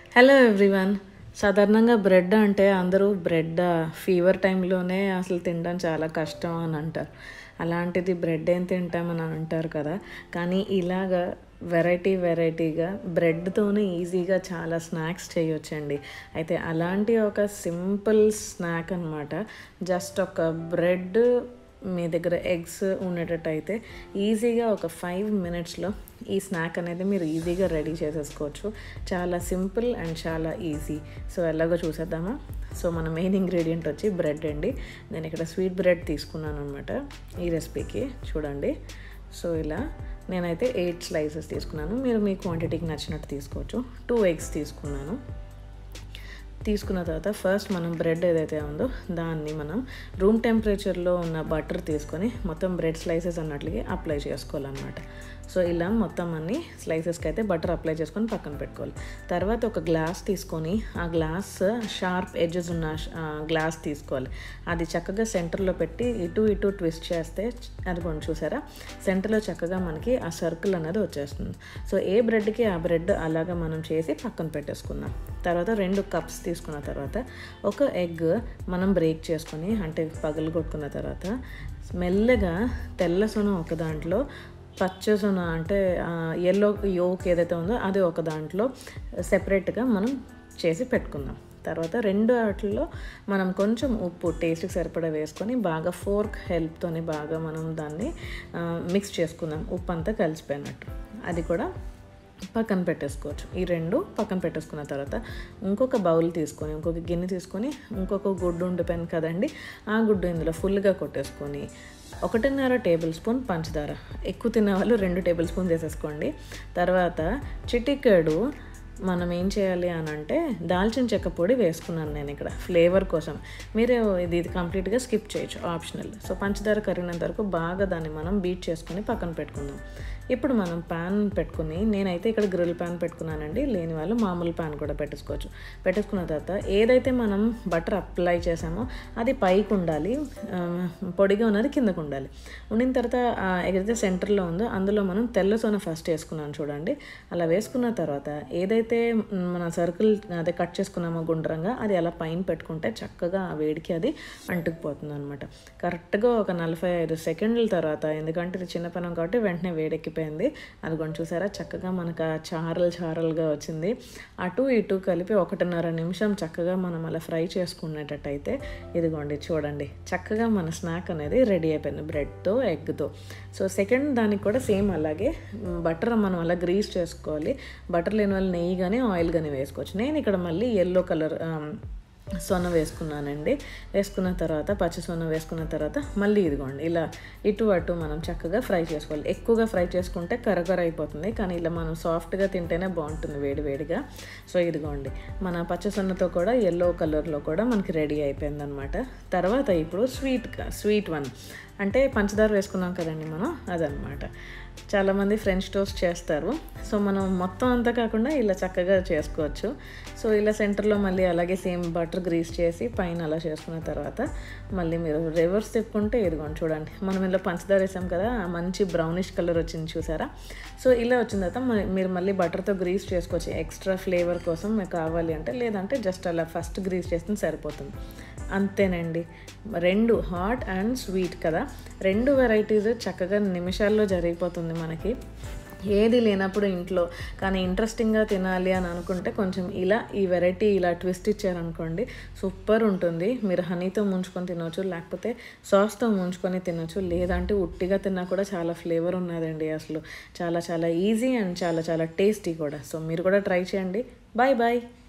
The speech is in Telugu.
హలో ఎవ్రీవన్ సాధారణంగా బ్రెడ్ అంటే అందరూ బ్రెడ్ ఫీవర్ టైంలోనే అసలు తినడం చాలా కష్టం అని అంటారు అలాంటిది బ్రెడ్ ఏం తింటామని అంటారు కదా కానీ ఇలాగా వెరైటీ వెరైటీగా బ్రెడ్తోనే ఈజీగా చాలా స్నాక్స్ చేయొచ్చండి అయితే అలాంటి ఒక సింపుల్ స్నాక్ అనమాట జస్ట్ ఒక బ్రెడ్ మీ దగ్గర ఎగ్స్ ఉండేటట్టు అయితే ఈజీగా ఒక ఫైవ్ మినిట్స్లో ఈ స్నాక్ అనేది మీరు ఈజీగా రెడీ చేసేసుకోవచ్చు చాలా సింపుల్ అండ్ చాలా ఈజీ సో ఎలాగో చూసేద్దామా సో మన మెయిన్ ఇంగ్రీడియంట్ వచ్చి బ్రెడ్ అండి నేను ఇక్కడ స్వీట్ బ్రెడ్ తీసుకున్నాను అనమాట ఈ రెసిపీకి చూడండి సో ఇలా నేనైతే ఎయిట్ స్లైసెస్ తీసుకున్నాను మీరు మీ క్వాంటిటీకి నచ్చినట్టు తీసుకోవచ్చు టూ ఎగ్స్ తీసుకున్నాను తీసుకున్న తర్వాత ఫస్ట్ మనం బ్రెడ్ ఏదైతే ఉందో దాన్ని మనం రూమ్ టెంపరేచర్లో ఉన్న బటర్ తీసుకొని మొత్తం బ్రెడ్ స్లైసెస్ అన్నట్లుగా అప్లై చేసుకోవాలన్నమాట సో ఇలా మొత్తం అన్ని స్లైసెస్కి అయితే బటర్ అప్లై చేసుకొని పక్కన పెట్టుకోవాలి తర్వాత ఒక గ్లాస్ తీసుకొని ఆ గ్లాస్ షార్ప్ ఎడ్జెస్ ఉన్న గ్లాస్ తీసుకోవాలి అది చక్కగా సెంటర్లో పెట్టి ఇటు ఇటు ట్విస్ట్ చేస్తే అది కొంచెం చూసారా సెంటర్లో చక్కగా మనకి ఆ సర్కిల్ అనేది వచ్చేస్తుంది సో ఏ బ్రెడ్కి ఆ బ్రెడ్ అలాగా మనం చేసి పక్కన పెట్టేసుకుందాం తర్వాత రెండు కప్స్ తీసుకున్న తర్వాత ఒక ఎగ్ మనం బ్రేక్ చేసుకొని అంటే పగలు కొట్టుకున్న తర్వాత మెల్లగా తెల్ల సొన ఒక దాంట్లో పచ్చ సొన అంటే ఎల్లో యోక్ ఏదైతే ఉందో అది ఒక దాంట్లో సెపరేట్గా మనం చేసి పెట్టుకుందాం తర్వాత రెండు వాటిల్లో మనం కొంచెం ఉప్పు టేస్ట్కి సరిపడా వేసుకొని బాగా ఫోర్క్ హెల్ప్తోని బాగా మనం దాన్ని మిక్స్ చేసుకుందాం ఉప్పు అంతా కలిసిపోయినట్టు అది కూడా పక్కన పెట్టేసుకోవచ్చు ఈ రెండు పక్కన పెట్టేసుకున్న తర్వాత ఇంకొక బౌల్ తీసుకొని ఇంకొక గిన్నె తీసుకొని ఇంకొక గుడ్డు ఉండిపోయింది కదండి ఆ గుడ్డు ఇందులో ఫుల్గా కొట్టేసుకొని ఒకటిన్నర టేబుల్ స్పూన్ పంచదార ఎక్కువ తినే వాళ్ళు రెండు టేబుల్ స్పూన్ వేసేసుకోండి తర్వాత చిటికెడు మనం ఏం చేయాలి అని అంటే దాల్చిన చెక్క పొడి వేసుకున్నాను నేను ఇక్కడ ఫ్లేవర్ కోసం మీరు ఇది ఇది కంప్లీట్గా స్కిప్ చేయొచ్చు ఆప్షనల్ సో పంచదార కరిగినంత వరకు బాగా దాన్ని మనం బీట్ చేసుకుని పక్కన పెట్టుకుందాం ఇప్పుడు మనం ప్యాన్ పెట్టుకుని నేనైతే ఇక్కడ గ్రిల్ ప్యాన్ పెట్టుకున్నానండి లేని వాళ్ళు మామూలు ప్యాన్ కూడా పెట్టేసుకోవచ్చు పెట్టేసుకున్న తర్వాత ఏదైతే మనం బటర్ అప్లై చేసామో అది పైకి ఉండాలి పొడిగా ఉన్నది కిందకు ఉండాలి ఉండిన తర్వాత ఏదైతే సెంటర్లో ఉందో అందులో మనం తెల్ల సోన ఫస్ట్ వేసుకున్నాను చూడండి అలా వేసుకున్న తర్వాత ఏదైతే మన సర్కిల్ అదే కట్ చేసుకున్నామో గుండ్రంగా అది అలా పైన పెట్టుకుంటే చక్కగా ఆ వేడికి అది అంటుకుపోతుంది అనమాట కరెక్ట్గా ఒక నలభై ఐదు సెకండ్ల తర్వాత ఎందుకంటే ఇది చిన్న పనం కాబట్టి వెంటనే వేడెక్కిపోయింది అది కొంచెం చూసారా చక్కగా మనకు ఆ చారలు చారలుగా వచ్చింది అటు ఇటు కలిపి ఒకటిన్నర నిమిషం చక్కగా మనం అలా ఫ్రై చేసుకునేటట్టయితే ఇదిగోండి చూడండి చక్కగా మన స్నాక్ అనేది రెడీ అయిపోయింది బ్రెడ్తో ఎగ్తో సో సెకండ్ దానికి కూడా సేమ్ అలాగే బటర్ మనం అలా గ్రీస్ చేసుకోవాలి బటర్ లేని వాళ్ళు నెయ్యి కానీ ఆయిల్ కానీ వేసుకోవచ్చు నేను ఇక్కడ మళ్ళీ ఎల్లో కలర్ సొన వేసుకున్నానండి వేసుకున్న తర్వాత పచ్చి సొన వేసుకున్న తర్వాత మళ్ళీ ఇదిగోండి ఇలా ఇటు అటు మనం చక్కగా ఫ్రై చేసుకోవాలి ఎక్కువగా ఫ్రై చేసుకుంటే కరకర అయిపోతుంది కానీ ఇలా మనం సాఫ్ట్గా తింటేనే బాగుంటుంది వేడి వేడిగా సో ఇదిగోండి మన పచ్చ సొన్నతో కూడా ఎల్లో కలర్లో కూడా మనకి రెడీ అయిపోయింది అనమాట తర్వాత ఇప్పుడు స్వీట్ స్వీట్ వన్ అంటే పంచదార వేసుకున్నాం కదండి మనం అదనమాట చాలామంది ఫ్రెంచ్ టోస్ట్ చేస్తారు సో మనం మొత్తం అంతా కాకుండా ఇలా చక్కగా చేసుకోవచ్చు సో ఇలా సెంటర్లో మళ్ళీ అలాగే సేమ్ బటర్ గ్రీస్ చేసి పైన అలా చేసుకున్న తర్వాత మళ్ళీ మీరు రివర్స్ తిప్పుకుంటే ఇదిగోండి చూడండి మనం ఇలా పంచదార వేసాం కదా మంచి బ్రౌనిష్ కలర్ వచ్చింది చూసారా సో ఇలా వచ్చిన తర్వాత మీరు మళ్ళీ బటర్తో గ్రీస్ చేసుకోవచ్చు ఎక్స్ట్రా ఫ్లేవర్ కోసం మీకు కావాలి అంటే లేదంటే జస్ట్ అలా ఫస్ట్ గ్రీస్ చేస్తే సరిపోతుంది అంతేనండి రెండు హాట్ అండ్ స్వీట్ కదా రెండు వెరైటీస్ చక్కగా నిమిషాల్లో జరిగిపోతుంది మనకి ఏది లేనప్పుడు ఇంట్లో కానీ ఇంట్రెస్టింగ్గా తినాలి అని అనుకుంటే కొంచెం ఇలా ఈ వెరైటీ ఇలా ట్విస్ట్ ఇచ్చారనుకోండి సూపర్ ఉంటుంది మీరు హనీతో ముంచుకొని తినవచ్చు లేకపోతే సాస్తో ముంచుకొని తినవచ్చు లేదంటే ఉట్టిగా తిన్నా కూడా చాలా ఫ్లేవర్ ఉన్నదండి అసలు చాలా చాలా ఈజీ అండ్ చాలా చాలా టేస్టీ కూడా సో మీరు కూడా ట్రై చేయండి బాయ్ బాయ్